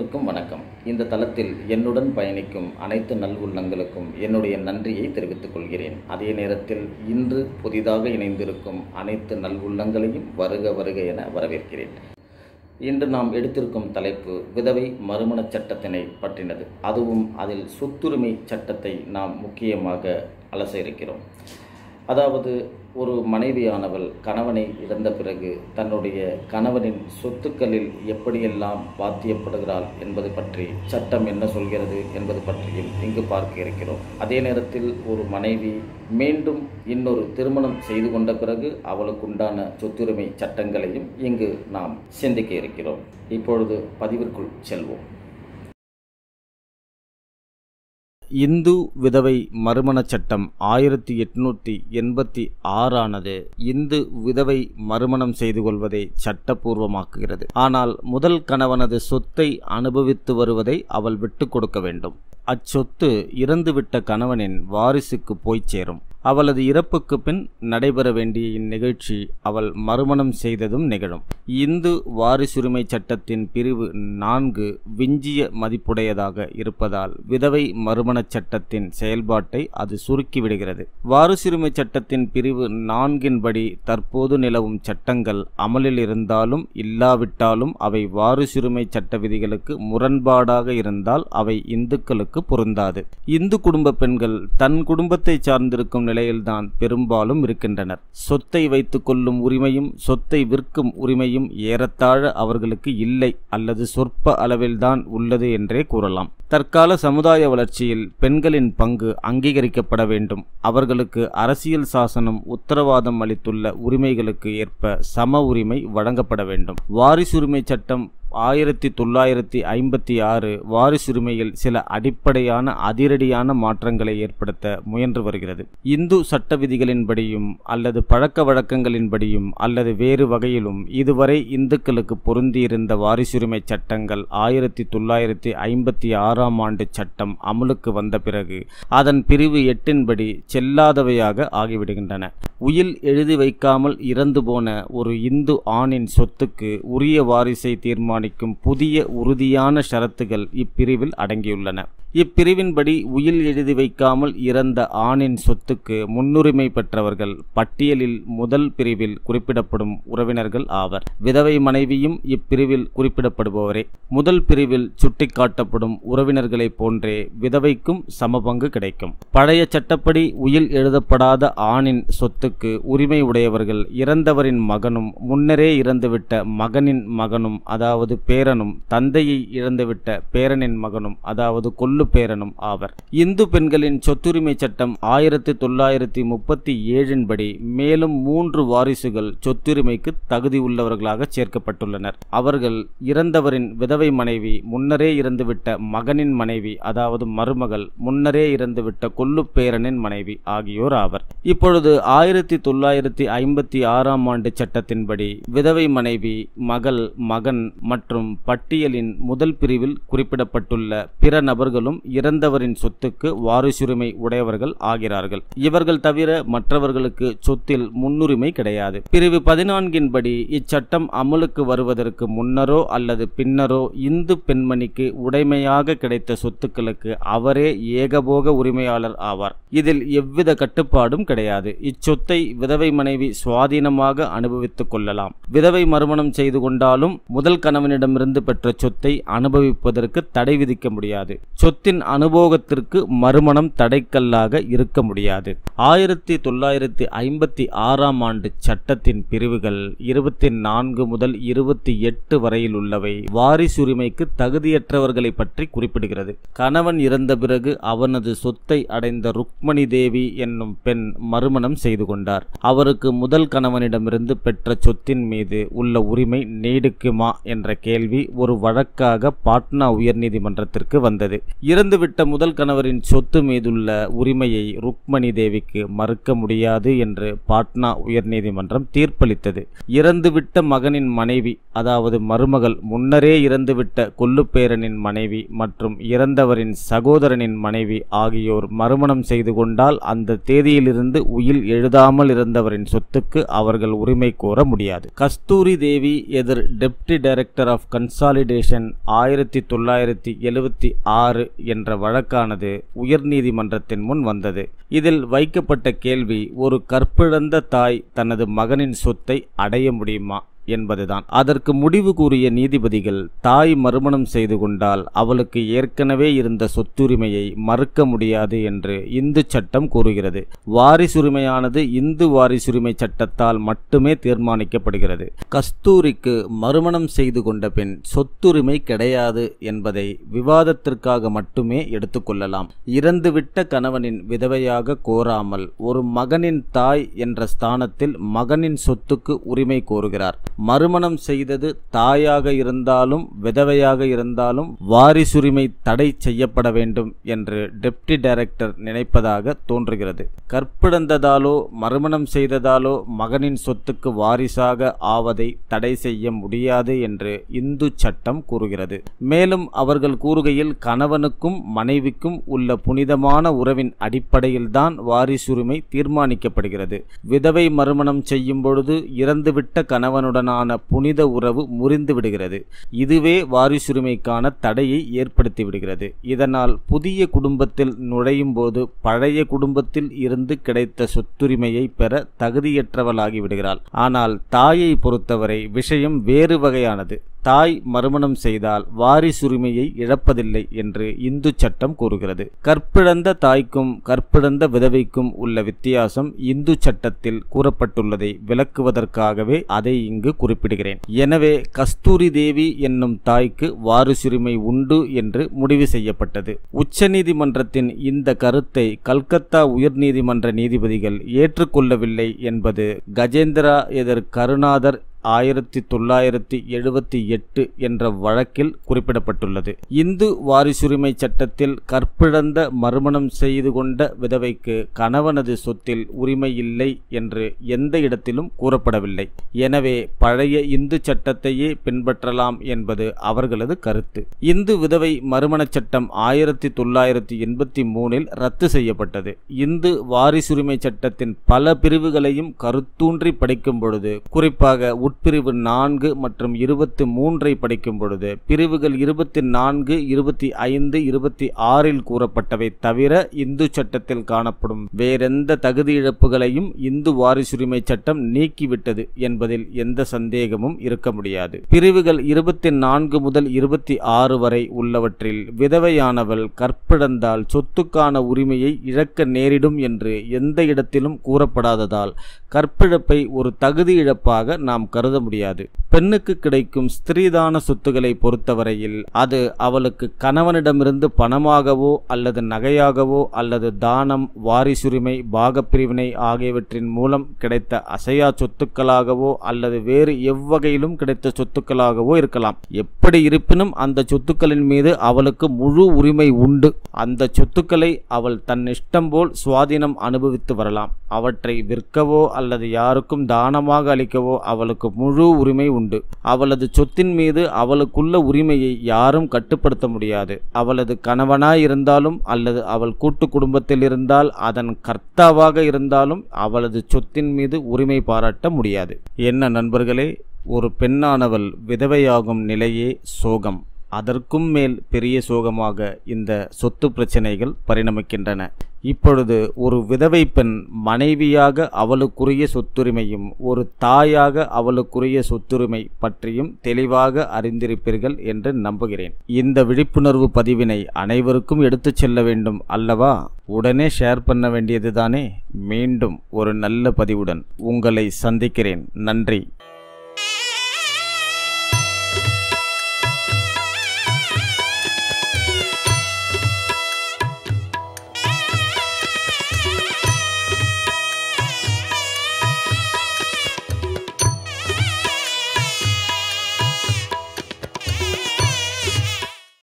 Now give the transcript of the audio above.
அனைவருக்கும் வணக்கம் இந்த தளத்தில் என்னுடன் பயணிக்கும் அனைத்து நல்வுள்ளங்களுக்கும் என்னுடைய நன்றியை தெரிவித்துக் கொள்கிறேன் அதே நேரத்தில் இன்று புதிதாக இணைந்திருக்கும் அனைத்து நல்வுள்ளங்களையும் வருக வருக என வரவேற்கிறேன் இன்று நாம் எடுத்திருக்கும் தலைப்பு விதவை மறுமணச் சட்டத்தினை பற்றினது அதுவும் அதில் சொத்துரிமை சட்டத்தை நாம் முக்கியமாக அலச இருக்கிறோம் அதாவது ஒரு மனைவியானவள் கணவனை இழந்த பிறகு தன்னுடைய கணவனின் சொத்துக்களில் எப்படியெல்லாம் பாத்தியப்படுகிறாள் என்பது பற்றி சட்டம் என்ன சொல்கிறது என்பது பற்றியும் இங்கு பார்க்க இருக்கிறோம் அதே நேரத்தில் ஒரு மனைவி மீண்டும் இன்னொரு திருமணம் செய்து கொண்ட பிறகு அவளுக்குண்டான சொத்துரிமை சட்டங்களையும் இங்கு நாம் சிந்திக்க இருக்கிறோம் இப்பொழுது பதிவிற்குள் செல்வோம் இந்து விதவை மறுமணச் சட்டம் ஆயிரத்தி எட்நூற்றி எண்பத்தி ஆறானது இந்து விதவை மறுமணம் செய்து கொள்வதை சட்டபூர்வமாக்குகிறது ஆனால் முதல் கணவனது சொத்தை அனுபவித்து வருவதை அவள் விட்டு கொடுக்க வேண்டும் அச்சொத்து இறந்துவிட்ட கணவனின் வாரிசுக்கு போய்ச் சேரும் அவளது இறப்புக்கு பின் நடைபெற வேண்டிய இந்நிகழ்ச்சி அவள் மறுமணம் செய்ததும் நிகழும் இந்து வாரிசுரிமை சட்டத்தின் பிரிவு நான்கு விஞ்சிய மதிப்புடையதாக இருப்பதால் விதவை மறுமணச் சட்டத்தின் செயல்பாட்டை அது சுருக்கிவிடுகிறது வாரிசுரிமை சட்டத்தின் பிரிவு நான்கின்படி தற்போது நிலவும் சட்டங்கள் அமலில் இருந்தாலும் இல்லாவிட்டாலும் அவை வாரிசுரிமை சட்ட விதிகளுக்கு முரண்பாடாக இருந்தால் அவை இந்துக்களுக்கு பொருந்தாது இந்து குடும்ப பெண்கள் தன் குடும்பத்தை சார்ந்திருக்கும் நிலையில்தான் பெரும்பாலும் இருக்கின்றனர் சொத்தை வைத்துக் கொள்ளும் உரிமையும் சொத்தை விற்கும் உரிமையும் ஏறத்தாழ அவர்களுக்கு இல்லை அல்லது சொற்ப அளவில்தான் உள்ளது என்றே கூறலாம் தற்கால சமுதாய வளர்ச்சியில் பெண்களின் பங்கு அங்கீகரிக்கப்பட வேண்டும் அவர்களுக்கு அரசியல் சாசனம் உத்தரவாதம் அளித்துள்ள உரிமைகளுக்கு ஏற்ப சம உரிமை வழங்கப்பட வேண்டும் வாரிசுரிமை சட்டம் ஆயிரத்தி தொள்ளாயிரத்தி ஐம்பத்தி ஆறு வாரிசுரிமையில் சில அடிப்படையான அதிரடியான மாற்றங்களை ஏற்படுத்த முயன்று வருகிறது இந்து சட்ட விதிகளின்படியும் அல்லது பழக்க வழக்கங்களின்படியும் அல்லது வேறு வகையிலும் இதுவரை இந்துக்களுக்கு பொருந்தியிருந்த வாரிசுரிமை சட்டங்கள் ஆயிரத்தி தொள்ளாயிரத்தி ஐம்பத்தி ஆறாம் ஆண்டு சட்டம் அமலுக்கு வந்த பிறகு அதன் பிரிவு எட்டின்படி செல்லாதவையாக ஆகிவிடுகின்றன உயில் எழுதி வைக்காமல் இறந்து போன ஒரு இந்து ஆணின் சொத்துக்கு உரிய வாரிசை தீர்மானிக்கும் புதிய உறுதியான ஷரத்துகள் இப்பிரிவில் அடங்கியுள்ளன இப்பிரிவின்படி உயில் எழுதி வைக்காமல் இறந்த ஆணின் சொத்துக்கு முன்னுரிமை பெற்றவர்கள் பட்டியலில் முதல் பிரிவில் குறிப்பிடப்படும் உறவினர்கள் ஆவர் விதவை மனைவியும் இப்பிரிவில் குறிப்பிடப்படுபவரே முதல் பிரிவில் சுட்டிக்காட்டப்படும் உறவினர்களைப் போன்றே விதவைக்கும் சமபங்கு கிடைக்கும் பழைய சட்டப்படி உயில் எழுதப்படாத ஆணின் சொத்துக்கு உரிமை உடையவர்கள் இறந்தவரின் மகனும் முன்னரே இறந்துவிட்ட மகனின் மகனும் அதாவது பேரனும் தந்தையை இழந்துவிட்ட பேரனின் மகனும் அதாவது கொல்லு பேரனும் ஆவர் இந்து பெண்களின் சொத்துரிமை சட்டம் ஆயிரத்தி தொள்ளாயிரத்தி முப்பத்தி ஏழின் படி மேலும் மூன்று வாரிசுகள் சொத்துரிமைக்கு தகுதி உள்ளவர்களாக சேர்க்கப்பட்டுள்ளனர் அவர்கள் இறந்தவரின் விதவை மனைவி முன்னரே இறந்துவிட்ட மகனின் மனைவி அதாவது மருமகள் முன்னரே இறந்துவிட்ட கொல்லு பேரனின் மனைவி ஆகியோர் ஆவர் இப்பொழுது ஆயிரத்தி தொள்ளாயிரத்தி ஐம்பத்தி ஆறாம் ஆண்டு சட்டத்தின்படி விதவை மனைவி மகள் மகன் மற்றும் பட்டியலின் முதல் பிரிவில் குறிப்பிடப்பட்டுள்ள பிற நபர்களும் இறந்தவரின் சொத்துக்கு வாரிசுரிமை உடையவர்கள் ஆகிறார்கள் இவர்கள் தவிர மற்றவர்களுக்கு சொத்தில் முன்னுரிமை கிடையாது பிரிவு பதினான்கின் படி இச்சட்டம் அமலுக்கு வருவதற்கு முன்னரோ அல்லது பின்னரோ இந்து பெண்மணிக்கு உடைமையாக கிடைத்த சொத்துக்களுக்கு அவரே ஏகபோக உரிமையாளர் ஆவார் இதில் எவ்வித கட்டுப்பாடும் கிடையாது இச்சொத்தை விதவை மனைவி சுவாதீனமாக அனுபவித்துக் கொள்ளலாம் விதவை மறுமணம் செய்து கொண்டாலும் முதல் கணவனிடமிருந்து பெற்ற சொத்தை அனுபவிப்பதற்கு தடை விதிக்க முடியாது சொத்தின் அனுபவத்திற்கு மறுமணம் தடைக்கல்லாக இருக்க முடியாது ஆயிரத்தி தொள்ளாயிரத்தி ஐம்பத்தி ஆறாம் ஆண்டு சட்டத்தின் பிரிவுகள் இருபத்தி நான்கு முதல் இருபத்தி எட்டு வரையில் உள்ளவை வாரிசுரிமைக்கு தகுதியற்றவர்களை பற்றி குறிப்பிடுகிறது கணவன் இறந்த பிறகு அவனது சொத்தை அடைந்த ருக்மணி தேவி என்னும் பெண் மறுமணம் செய்து கொண்டார் அவருக்கு முதல் கணவனிடமிருந்து பெற்ற சொத்தின் மீது உள்ள உரிமை நீடிக்குமா என்ற கேள்வி ஒரு வழக்காக பாட்னா உயர்நீதிமன்றத்திற்கு வந்தது இறந்துவிட்ட முதல் கணவரின் சொத்து மீதுள்ள உரிமையை ருக்மணி தேவிக்கு மறுக்க முடியாது என்று பாட்னா உயர்நீதிமன்றம் தீர்ப்பளித்தது இறந்துவிட்ட மகனின் மனைவி அதாவது மருமகள் முன்னரே இறந்துவிட்ட கொல்லுப்பேரனின் மனைவி மற்றும் இறந்தவரின் சகோதரனின் மனைவி ஆகியோர் மறுமணம் செய்து கொண்டால் அந்த தேதியிலிருந்து உயில் எழுதாமல் இருந்தவரின் சொத்துக்கு அவர்கள் உரிமை கோர முடியாது கஸ்தூரி தேவி எதிர் டெப்டி டைரக்டர் ஆஃப் கன்சாலிடேஷன் ஆயிரத்தி தொள்ளாயிரத்தி எழுவத்தி ஆறு என்ற வழக்கானது உயர்நீதிமன்றத்தின் முன் வந்தது இதில் வைக்கப்பட்ட கேள்வி ஒரு கற்பிழந்த தாய் தனது மகனின் சொத்தை அடைய முடியுமா என்பதுதான் அதற்கு முடிவு கூறிய நீதிபதிகள் தாய் மறுமணம் செய்து கொண்டால் அவளுக்கு ஏற்கனவே இருந்த சொத்துரிமையை மறுக்க முடியாது என்று இந்து சட்டம் கூறுகிறது வாரிசுரிமையானது இந்து வாரிசுரிமை சட்டத்தால் மட்டுமே தீர்மானிக்கப்படுகிறது கஸ்தூரிக்கு மறுமணம் செய்து கொண்ட பின் சொத்துரிமை கிடையாது என்பதை விவாதத்திற்காக மட்டுமே எடுத்துக்கொள்ளலாம் இறந்துவிட்ட கணவனின் விதவையாக கோராமல் ஒரு மகனின் தாய் என்ற ஸ்தானத்தில் மகனின் சொத்துக்கு உரிமை கோருகிறார் மறுமணம் செய்தது தாயாக இருந்தாலும் விதவையாக இருந்தாலும் வாரிசுரிமை தடை செய்யப்பட வேண்டும் என்று டெப்டி டைரக்டர் நினைப்பதாக தோன்றுகிறது கற்பிழந்ததாலோ மறுமணம் செய்ததாலோ மகனின் சொத்துக்கு வாரிசாக ஆவதை தடை செய்ய முடியாது என்று இந்து சட்டம் கூறுகிறது மேலும் அவர்கள் கூறுகையில் கணவனுக்கும் மனைவிக்கும் உள்ள புனிதமான உறவின் அடிப்படையில்தான் வாரிசுரிமை தீர்மானிக்கப்படுகிறது விதவை மறுமணம் செய்யும் பொழுது இறந்துவிட்ட கணவனுடனான புனித உறவு முறிந்து விடுகிறது இதுவே வாரிசுரிமைக்கான தடையை ஏற்படுத்தி விடுகிறது இதனால் புதிய குடும்பத்தில் நுழையும் போது பழைய குடும்பத்தில் இருந்து கிடைத்த சொத்துரிமையை பெற தகுதியற்றவளாகி விடுகிறாள் ஆனால் தாயை பொறுத்தவரை விஷயம் வேறு வகையானது தாய் மறுமணம் செய்தால் வாரிசுரிமையை இழப்பதில்லை என்று இந்து சட்டம் கூறுகிறது கற்பிழந்த தாய்க்கும் கற்பிழந்த விதவைக்கும் உள்ள வித்தியாசம் இந்து சட்டத்தில் கூறப்பட்டுள்ளதை விளக்குவதற்காகவே அதை இங்கு குறிப்பிடுகிறேன் எனவே கஸ்தூரி தேவி என்னும் தாய்க்கு வாரிசுரிமை உண்டு என்று முடிவு செய்யப்பட்டது உச்சநீதிமன்றத்தின் இந்த கருத்தை கல்கத்தா உயர்நீதிமன்ற நீதிபதிகள் ஏற்றுக்கொள்ளவில்லை என்பது கஜேந்திரா எதிர் கருணாதர் ஆயிரத்தி தொள்ளாயிரத்தி எழுபத்தி எட்டு என்ற வழக்கில் குறிப்பிடப்பட்டுள்ளது இந்து வாரிசுரிமை சட்டத்தில் கற்பிழந்த மறுமணம் செய்து கொண்ட விதவைக்கு கணவனது சொத்தில் உரிமை இல்லை என்று எந்த இடத்திலும் கூறப்படவில்லை எனவே பழைய இந்து சட்டத்தையே பின்பற்றலாம் என்பது அவர்களது கருத்து இந்து விதவை மறுமணச் சட்டம் ஆயிரத்தி தொள்ளாயிரத்தி எண்பத்தி மூணில் ரத்து செய்யப்பட்டது இந்து வாரிசுரிமை சட்டத்தின் பல பிரிவுகளையும் கருத்தூன்றி படிக்கும் பொழுது குறிப்பாக உட்பிரிவு நான்கு மற்றும் இருபத்தி மூன்றை படிக்கும் பொழுது பிரிவுகள் இருபத்தி நான்கு இருபத்தி ஐந்து இருபத்தி ஆறில் கூறப்பட்டவை தவிர இந்து சட்டத்தில் காணப்படும் வேறெந்த தகுதி இழப்புகளையும் இந்து வாரிசுரிமை சட்டம் நீக்கிவிட்டது என்பதில் எந்த சந்தேகமும் இருக்க முடியாது பிரிவுகள் இருபத்தி நான்கு முதல் இருபத்தி ஆறு வரை உள்ளவற்றில் விதவையானவள் கற்பிழந்தால் சொத்துக்கான உரிமையை இழக்க நேரிடும் என்று எந்த இடத்திலும் கூறப்படாததால் கற்பிழப்பை ஒரு தகுதி இழப்பாக நாம் கருத முடியாது பெண்ணுக்கு கிடைக்கும் ஸ்திரீதான சொத்துக்களை பொறுத்தவரையில் அது அவளுக்கு கணவனிடமிருந்து பணமாகவோ அல்லது நகையாகவோ அல்லது தானம் வாரிசுரிமை பாகப்பிரிவினை ஆகியவற்றின் மூலம் கிடைத்த அசையா சொத்துக்களாகவோ அல்லது வேறு எவ்வகையிலும் கிடைத்த சொத்துக்களாகவோ இருக்கலாம் எப்படி இருப்பினும் அந்த சொத்துக்களின் மீது அவளுக்கு முழு உரிமை உண்டு அந்த சொத்துக்களை அவள் தன் இஷ்டம் போல் சுவாதீனம் அனுபவித்து வரலாம் அவற்றை விற்கவோ அல்லது யாருக்கும் தானமாக அளிக்கவோ அவளுக்கு முழு உரிமை உண்டு அவளது சொத்தின் மீது அவளுக்குள்ள உரிமையை யாரும் கட்டுப்படுத்த முடியாது அவளது கணவனாய் இருந்தாலும் அல்லது அவள் கூட்டு குடும்பத்தில் இருந்தால் அதன் கர்த்தாவாக இருந்தாலும் அவளது சொத்தின் மீது உரிமை பாராட்ட முடியாது என்ன நண்பர்களே ஒரு பெண்ணானவள் விதவையாகும் நிலையே சோகம் அதற்கும் மேல் பெரிய சோகமாக இந்த சொத்து பிரச்சனைகள் பரிணமிக்கின்றன இப்பொழுது ஒரு விதவை பெண் மனைவியாக அவளுக்குரிய சொத்துரிமையும் ஒரு தாயாக அவளுக்குரிய சொத்துரிமை பற்றியும் தெளிவாக அறிந்திருப்பீர்கள் என்று நம்புகிறேன் இந்த விழிப்புணர்வு பதிவினை அனைவருக்கும் எடுத்துச் செல்ல வேண்டும் அல்லவா உடனே ஷேர் பண்ண வேண்டியதுதானே மீண்டும் ஒரு நல்ல பதிவுடன் உங்களை சந்திக்கிறேன் நன்றி